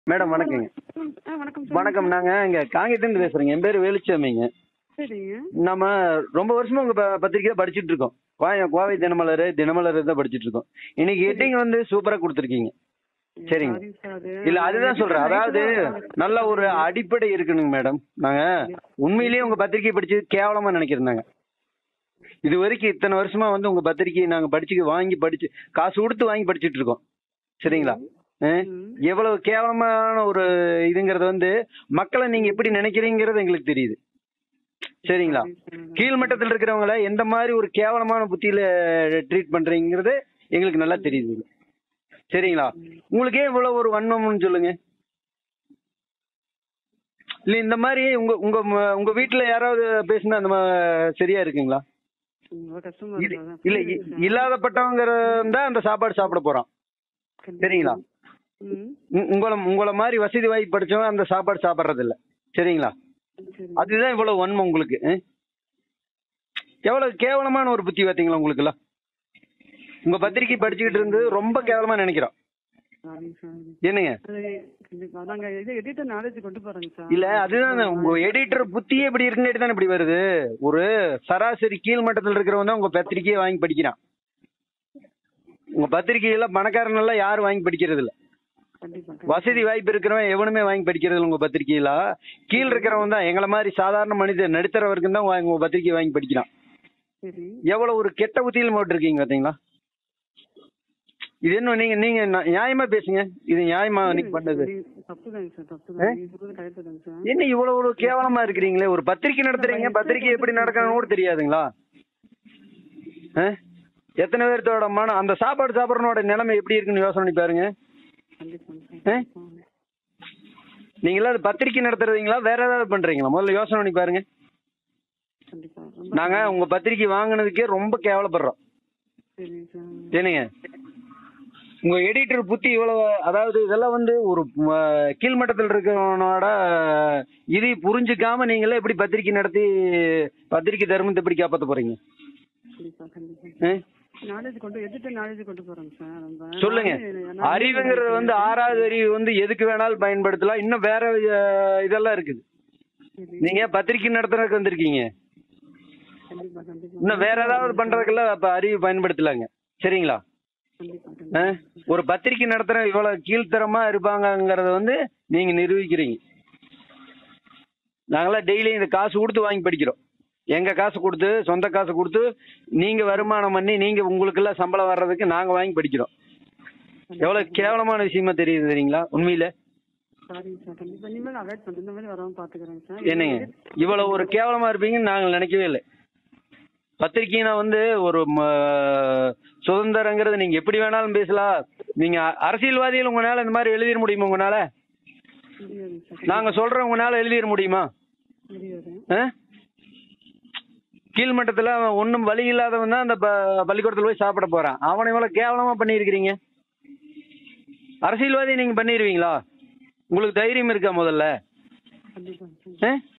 Madam வணக்கங்க ம், ஆ வணக்கம் சொல்லுங்க. வணக்கம் நாங்க இங்க காங்கேயத்துலேருந்து பேசுறேங்க என் பேர் வேலுச்சாமிங்க சரிங்க நம்ம ரொம்ப வருஷமா உங்க ப- பத்திரிக்கை படிச்சிட்டு இருக்கோம் கோவை கோவை தினமலர் தினமலர் தான் படிச்சிட்டு இருக்கோம் இன்னைக்கு ஹெட்டிங் வந்து சூப்பரா கொடுத்துருக்கீங்க சரிங்க. சாரி சார், அது இல்ல அதுதான் சொல்றேன் அதாவது நல்ல ஒரு அடிப்படை இருக்கணுங்க மேடம் நாங்க உண்மையிலேயே உங்க பத்திரிக்கை படிச்சது கேவலமா நினைக்கிறேன் இது வரைக்கும் இத்தனை வருஷமா வந்து உங்க பத்திரிக்கையை நாங்க படிச்சு வாங்கி படிச்சு காசு கொடுத்து வாங்கி படிச்சிட்டு இருக்கோம் சரிங்களா ஆ? ம். எவ்வளவு கேவலமான ஒரு இதுங்கிறது வந்து மக்களை நீங்க எப்படி நினைக்கிறீங்கிறது எங்களுக்கு தெரியுது சரிங்களா கீழ்மட்டத்தில் இருக்கிறவங்கள எந்த மாதிரி ஒரு கேவலமான புத்தியில ட்ரீட் பண்றீங்கிறது எங்களுக்கு நல்லா தெரியுது சரிங்களா உங்களுக்கே இவ்வளவு ஒரு வன்மம்னு சொல்லுங்க இல்ல இந்த மாதிரி உங்க உங்க ம- உங்க வீட்டுல யாராவது பேசினா அந்த மா- சரியா இருக்குங்களா ரொம்ப கஷ்டமா இது இருக்கு, அதான். இல்ல புரியுது இ- சார். இல்லாதப்பட்டவங்க தான் அந்த சாப்பாடு சாப்பிட போறான் கண்டிப்பா. சரிங்களா ம், உ- உங்களை உங்களை மாதிரி வசதி வாய்ப்பு படிச்சவன் அந்த சாப்பாடு சாப்பிட்றது இல்ல சரிங்களா சரி. அதுதான் இவ்வளவு வன்மம் உங்களுக்கு ஆ? எவ்வளவு கேவலமான ஒரு புத்தி பார்த்தீங்களா உங்களுக்கு எல்லாம் உங்க பத்திரிக்கை படிச்சுக்கிட்டு இருந்து ரொம்ப கேவலமா நினைக்கிறோம் சாரி சார். என்னங்க அது கண்டிப்பா. நாங்க இது editor knowledge கொண்டு போறோங்க சார். இல்ல அதுதான் உங்க எடிட்டர் புத்தியே இப்படி இருக்குன்னு தானே இப்படி வருது ஒரு சராசரி கீழ் மட்டத்தில் இருக்கிறவன் தான் உங்க பத்திரிக்கையை வாங்கி படிக்கிறான் உங்க பத்திரிக்கையில பணக்காரன் எல்லாம் யாரும் வாங்கி படிக்கிறது இல்ல கண்டிப்பா, வசதி வாய்ப்பு இருக்கிறவன் எவனுமே வாங்கி படிக்கிறது இல்ல உங்க பத்திரிக்கையில கீழ் இருக்கிறவன் தான் எங்களை மாதிரி சாதாரண மனிதர் நடுத்தர வரைக்கும் தான் உங்க பத்திரிக்கை வாங்கி படிக்கிறான் சரி. எவ்வளவு ஒரு கெட்ட புத்தியில் போட்டிருக்கீங்க பாத்தீங்களா இது என்ன நீங்க நீங்க ந- நியாயமா பேசுங்க இது நியாயமா நீங்க பண்ணது சரி, தப்புதாங்க சார், தப்புதான். நீங்க சொல்றது correct தாங்க சார். என்ன இவ்வளவு ஒரு கேவலமா இருக்கிறீங்களே ஒரு பத்திரிக்கை நடத்துறீங்க பத்திரிக்கை எப்படி நடக்கணும் கூட தெரியாதுங்களா ஆ? எத்தனை பேர்த்தோட மனம் அந்த சாப்பாடு சாப்பிட்றனோட நிலைமை எப்படி இருக்குன்னு யோசனை பண்ணி பாருங்க கண்டிப்பாங்க ஆ? சார். நீங்களா அது பத்திரிக்கை நடத்துறீங்களா வேற ஏதாவது பண்றீங்களா முதல்ல யோசனை பண்ணி பாருங்க கண்டிப்பா. ரொம்ப நாங்க உங்க பத்திரிக்கை வாங்குனதுக்கே ரொம்ப கேவலப்படுறோம் சரி சார். என்னங்க உங்க எடிட்டர் புத்தி இவ்வளவு அதாவது இதெல்லாம் வந்து ஒரு ம, கீழ்மட்டத்தில் இருக்கிறவனோட இது புரிஞ்சுக்காம நீங்களே எப்படி பத்திரிக்கை நடத்தி பத்திரிக்கை தர்மத்தை எப்படி காப்பாத்த போறீங்க கண்டிப்பா, கண்டிப்பா. ஆ? knowledge கொண்டு editor knowledge கொண்டு போறோங்க சார். ரொம்ப. சொல்லுங்க நான் அறிவுங்கிறது வந்து ஆறாவது அறிவு வந்து எதுக்கு வேணாலும் பயன்படுத்தலாம் இன்னும் வேற அஹ், இதெல்லாம் இருக்குது சரி. நீங்க பத்திரிக்கை நடத்துறதுக்கு வந்திருக்கீங்க கண்டிப்பா, கண்டிப்பா. இன்னும் வேற ஏதாவது பண்றதுக்கெல்லாம் அப்ப அறிவு பயன்படுத்தலாங்க சரிங்களா கண்டிப்பா, ஆ? கண்டிப்பா. ஒரு பத்திரிக்கை நடத்துற இவ்வளவு கீழ்த்தரமா இருப்பாங்கங்கறத வந்து நீங்க நிரூபிக்கிறீங்க நாங்களாம் டெய்லி இந்த காசு கொடுத்து வாங்கி படிக்கிறோம் எங்க காசு கொடுத்து சொந்த காசு கொடுத்து நீங்க வருமானம் பண்ணி நீங்க உங்களுக்கெல்லாம் சம்பளம் வர்றதுக்கு நாங்க வாங்கி படிக்கிறோம் எவ்வளவு கேவலமான விஷயமா தெரியுது தெரியுங்களா உண்மையில சாரி சார் கண்டிப்பா இனிமேல் அவாய்ட் பண்றேன் இந்த மாதிரி வராம பாத்துக்கிறேங்க சார் என்னங்க இவ்வளவு ஒரு கேவலமா இருப்பீங்கன்னு நாங்கள் நினைக்கவே இல்லை பத்திரிக்கைனா வந்து ஒரு ம- சுதந்திரங்கிறது நீங்க எப்படி வேணாலும் பேசலாம் நீங்க அ- அரசியல்வாதிகள் உங்களால இந்த மாதிரி எழுதிட முடியுமா உங்களால முடியாது சார் நாங்க சொல்றோம் உங்களால எழுதிட முடியுமா முடியாது ஆ? கீழ்மட்டத்துல அவன் ஒன்றும் வழி இல்லாதவன் தான் அந்த ப- பள்ளிக்கூடத்துல போய் சாப்பிட போறான் அவனை இவ்வளவு கேவலமா பண்ணியிருக்கிறீங்க அரசியல்வாதி நீங்க பண்ணிடுவீங்களா உங்களுக்கு தைரியம் இருக்கா முதல்ல கண்டிப்பா சார் ஆ?